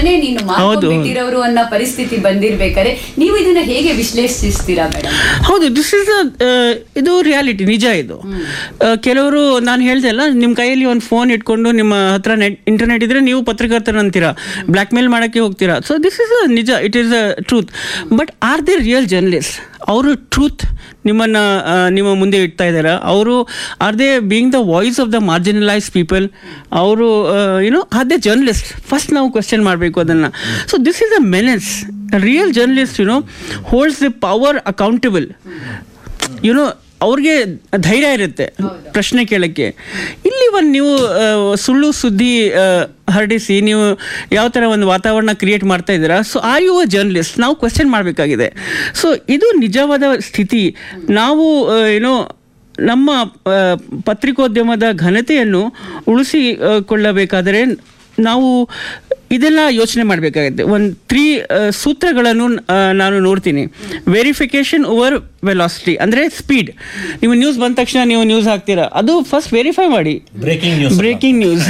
ತಲೆ ನೀನು ಮಾಡ್ಕೊಂಡ್ಬಿಟ್ಟಿರೋರು ಅನ್ನೋ ಪರಿಸ್ಥಿತಿ ಬಂದಿರ್ಬೇಕಾದ್ರೆ ನೀವು ಇದನ್ನ ಹೇಗೆ ವಿಶ್ಲೇಷಿಸ್ತೀರಾ ಮೇಡಮ್ ಹೌದು ದಿಸ್ ಇಸ್ ಇದು ರಿಯಾಲಿಟಿ ನಿಜ ಇದು ಆ, ಕೆಲವರು ನಾನು ಹೇಳ್ದೆ ಅಲ್ಲ ನಿಮ್ಮ ಕೈಯಲ್ಲಿ ಒಂದು ಫೋನ್ ಇಟ್ಕೊಂಡು ನಿಮ್ಮ ಹತ್ರ ನೆಟ್ ಇಂಟರ್ನೆಟ್ ಇದ್ರೆ ನೀವು ಪತ್ರಕರ್ತರಂತೀರಾ ಬ್ಲ್ಯಾಕ್ ಮೇಲ್ ಮಾಡೋಕ್ಕೆ ಹೋಗ್ತೀರಾ ಸೊ ದಿಸ್ ಇಸ್ ನಿಜ it is a truth but are they real journalist ಅವರು ಟ್ರೂತ್ ನಿಮ್ಮನ್ನು ನಿಮ್ಮ ಮುಂದೆ ಇಡ್ತಾ ಇದ್ದಾರೆ ಅವರು are they being the voice of the marginalise people you know are they ದೇ ಜರ್ನಲಿಸ್ಟ್ ಫಸ್ಟ್ ನಾವು ಕ್ವೆಶನ್ ಮಾಡಬೇಕು ಅದನ್ನು so this is a menace real journalist you know holds the power accountable you know ಅವ್ರಿಗೆ ಧೈರ್ಯ ಇರುತ್ತೆ ಪ್ರಶ್ನೆ ಕೇಳಕ್ಕೆ ಇಲ್ಲಿ ಒಂದು ನೀವು ಆ, ಸುಳ್ಳು ಸುದ್ದಿ ಆ, ಹರಡಿಸಿ ನೀವು ಯಾವ ಥರ ಒಂದು ವಾತಾವರಣ ಕ್ರಿಯೇಟ್ ಮಾಡ್ತಾ ಇದ್ದೀರಾ so are you a journalist ನಾವು ಕ್ವೆಶನ್ ಮಾಡಬೇಕಾಗಿದೆ ಸೊ ಇದು ನಿಜವಾದ ಸ್ಥಿತಿ ನಾವು ಏನೋ ನಮ್ಮ ಆ, ಪತ್ರಿಕೋದ್ಯಮದ ಘನತೆಯನ್ನು ಉಳಿಸಿಕೊಳ್ಳಬೇಕಾದರೆ ನಾವು ಇದೆಲ್ಲ ಯೋಚನೆ ಮಾಡಬೇಕಾಗುತ್ತೆ ಒಂದು ತ್ರೀ ಸೂತ್ರಗಳನ್ನು ಆ, ನಾನು ನೋಡ್ತೀನಿ ವೆರಿಫಿಕೇಶನ್ ಓವರ್ ವೆಲಾಸಿಟಿ ಅಂದರೆ ಸ್ಪೀಡ್ ನೀವು ನ್ಯೂಸ್ ಬಂದ ತಕ್ಷಣ ನೀವು ನ್ಯೂಸ್ ಹಾಕ್ತೀರಾ ಅದು ಫಸ್ಟ್ ವೆರಿಫೈ ಮಾಡಿ ಬ್ರೇಕಿಂಗ್ ನ್ಯೂಸ್ ಬ್ರೇಕಿಂಗ್ ನ್ಯೂಸ್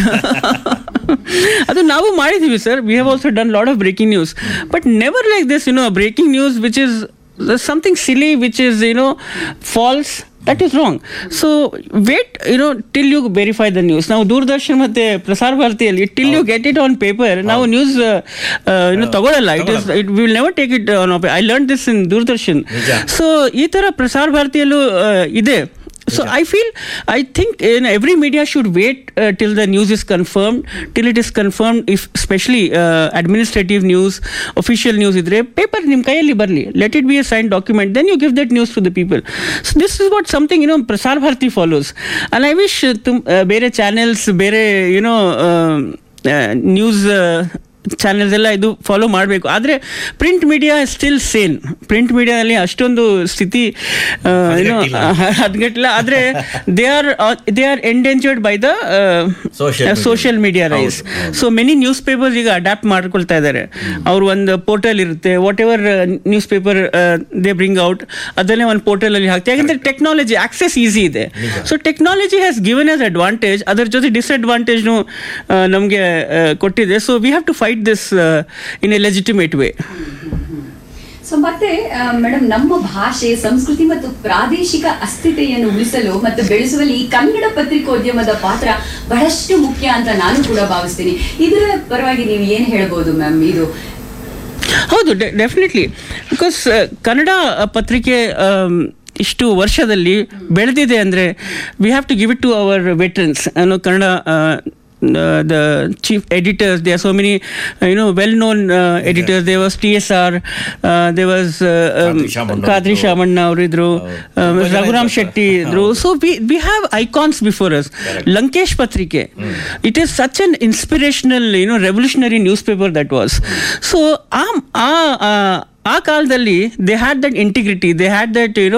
ಅದು ನಾವು ಮಾಡಿದ್ದೀವಿ sir we have also done lot of breaking news but never like this you know breaking news which is something silly which is you know false that is wrong so wait you know till you verify the news ನಾವು ದೂರದರ್ಶನ್ ಮತ್ತೆ ಪ್ರಸಾರ ಭಾರತಿಯಲ್ಲಿ till you get it on paper ನಾವು news ಇನ್ನು ತಗೊಳ್ಳಲ್ಲ it is it will never take it on I learn this in Doordarshan ನಿಜ. So ಈ ಥರ ಪ್ರಸಾರ ಭಾರತಿಯಲ್ಲೂ ಆ, ಇದೆ so I feel I think every media should wait till the news is confirmed till it is confirmed if specially administrative news official news ಇದ್ರೆ paper ನಿಮ್ಮ ಕೈಯಲ್ಲಿ ಬರಲಿ let it be a sign document then you give that news to the people so this is what something you know Prasar Bharati follows and I wish ತುಮ್ ಬೇರೆ channels ಬೇರೆ YONO news channels ಎಲ್ಲ ಇದು follow ಮಾಡಬೇಕು ಆದರೆ print media still sane print ಮೀಡಿಯಾದಲ್ಲಿ ಅಷ್ಟೊಂದು ಸ್ಥಿತಿ ಏನೋ ಹದಗೆಟ್ಟಿಲ್ಲ. ಹದ್ಗಟ್ಟಿಲ್ಲ ಆದರೆ they are they are endangered by the Social media. Social media rise so many newspapers ಈಗ ಅಡ್ಯಾಪ್ಟ್ ಮಾಡ್ಕೊಳ್ತಾ ಇದ್ದಾರೆ ಅವ್ರು ಒಂದು ಪೋರ್ಟಲ್ ಇರುತ್ತೆ whatever newspaper they bring out ಅದನ್ನೇ ಒಂದು ಪೋರ್ಟಲ್ ಅಲ್ಲಿ ಹಾಕ್ತಾರೆ ಯಾಕಂದ್ರೆ ಟೆಕ್ನಾಲಜಿ ಆಕ್ಸೆಸ್ ಈಸಿ ಇದೆ so technology has given us advantage ಅದರ ಜೊತೆ ಡಿಸ್ಅಡ್ವಾಂಟೇಜ್ನು ನಮಗೆ ಕೊಟ್ಟಿದೆ so we have to fight this in a legitimate way so ಮತ್ತೆ ಮೇಡಮ್ ನಮ್ಮ ಭಾಷೆ ಸಂಸ್ಕೃತಿ ಮತ್ತು ಪ್ರಾದೇಶಿಕ ಅಸ್ಥಿತೆಯನ್ನು ಉಳಿಸಲು ಮತ್ತು ಬೆಳೆಸುವಲ್ಲಿ ಈ ಕನ್ನಡ ಪತ್ರಿಕೋದ್ಯಮದ ಪಾತ್ರ ಬಹಳಷ್ಟು ಮುಖ್ಯ ಅಂತ ನಾನು ಕೂಡ ಭಾವಿಸ್ತೀನಿ ಇದರ ಪರವಾಗಿ ನೀವು ಏನ್ ಹೇಳ್ಬೋದು ಮ್ಯಾಮ್ ಇದು ಹೌದು ಡೆಫಿನೆಟ್ಲಿ ಬಿಕಾಸ್ ಕನ್ನಡ ಪತ್ರಿಕೆ ಆಮ್, ಇಷ್ಟು ವರ್ಷದಲ್ಲಿ ಬೆಳೆದಿದೆ ಅಂದರೆ we have to give it to our veterans ಅನ್ನೋ Kannada the chief editors they are so many you know well known editors they was T S are they was Khadri Shamanna Khadri ಇದ್ರು. ಶಾಮಣ್ಣ ಅವರಿದ್ರು ಹೌದು. ತುಂಬಾ ಜನ ರಘುರಾಮ್ ಇದ್ದಾರೆ. ಶೆಟ್ಟಿ ಇದ್ರು so we we have icons before us Lankesh Patrike it is such an inspirational you know revolutionary newspaper that was so ಆ ಆ- ಆ- ಆ ಕಾಲದಲ್ಲಿ they had that integrity they had that you know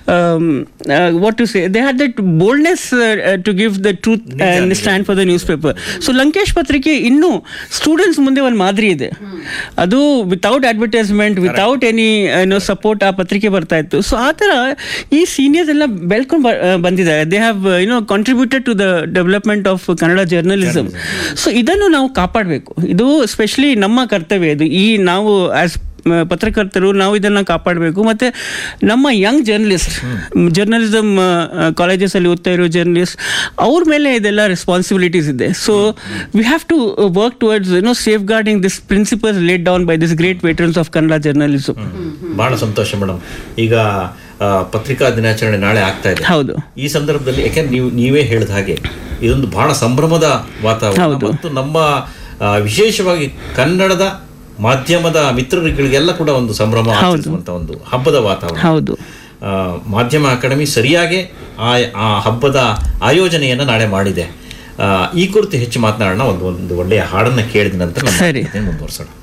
what to say they had that boldness to give the truth ನಿಜ, stand for the newspaper so Lankesh Patrike ಇನ್ನೂ students ಮುಂದೆ ಒಂದು ಮಾದರಿ ಇದೆ ಅದು ವಿತೌಟ್ ಅಡ್ವರ್ಟೈಸ್ಮೆಂಟ್ ವಿತೌಟ್ ಎನಿ ಏನೋ ಸಪೋರ್ಟ್ ಆ ಪತ್ರಿಕೆ ಬರ್ತಾ ಇತ್ತು ಸೊ ಆ ಥರ ಈ ಸೀನಿಯರ್ಸ್ ಎಲ್ಲ ಬೆಳ್ಕೊಂಡು ಬ- ಆ, ಬಂದಿದ್ದಾರೆ they have you know contributed to the development of Kannada journalism so ಇದನ್ನು ನಾವು ಕಾಪಾಡಬೇಕು ಇದು ಸ್ಪೆಷಲಿ ನಮ್ಮ ಕರ್ತವ್ಯ ಇದು ಈ ನಾವು ಆಸ್ ಪತ್ರಕರ್ತರು ನಾವು ಇದನ್ನು ಕಾಪಾಡಬೇಕು ಮತ್ತು ನಮ್ಮ ಯಂಗ್ ಜರ್ನಲಿಸ್ಟ್ ಜರ್ನಲಿಸಮ್ ಕಾಲೇಜಸಲ್ಲಿ ಓದ್ತಾ ಇರೋ ಜರ್ನಲಿಸ್ಟ್ ಅವ್ರ ಮೇಲೆ ಇದೆಲ್ಲ ರೆಸ್ಪಾನ್ಸಿಬಿಲಿಟೀಸ್ ಇದೆ so we have to work towards no safeguarding this principles laid down by this great veterans of Kannada journalism ಬಹಳ ಸಂತೋಷ ಮೇಡಮ್ ಈಗ ಆ, ಪತ್ರಿಕಾ ದಿನಾಚರಣೆ ನಾಳೆ ಆಗ್ತಾ ಇದೆ ಹೌದು ಈ ಸಂದರ್ಭದಲ್ಲಿ ಯಾಕೆಂದ್ರೆ ನೀವು ನೀವೇ ಹೇಳಿದ ಹಾಗೆ ಇದೊಂದು ಬಹಳ ಸಂಭ್ರಮದ ವಾತಾವರಣ ಹೌದು. ಮತ್ತು ನಮ್ಮ ಆ, ವಿಶೇಷವಾಗಿ ಕನ್ನಡದ ಮಾಧ್ಯಮದ ಮಿತ್ರರುಗಳಿಗೆಲ್ಲ ಕೂಡ ಒಂದು ಸಂಭ್ರಮ ಆಚರಿಸುವಂತ ಒಂದು ಹಬ್ಬದ ವಾತಾವರಣ ಹೌದು ಆ, ಮಾಧ್ಯಮ ಅಕಾಡೆಮಿ ಸರಿಯಾಗಿ ಆ ಆ ಹಬ್ಬದ ಆಯೋಜನೆಯನ್ನು ನಾಳೆ ಮಾಡಿದೆ ಆ, ಈ ಕುರಿತು ಹೆಚ್ಚು ಮಾತನಾಡೋಣ ಒಂದು ಒಂದು ಒಳ್ಳೆಯ ಹಾಡನ್ನು ಕೇಳಿದ ನಂತರ ನಮ್ಮ ಸರಿ. ಮಾತುಕತೆಯನ್ನು ಮುಂದುವರಿಸೋಣ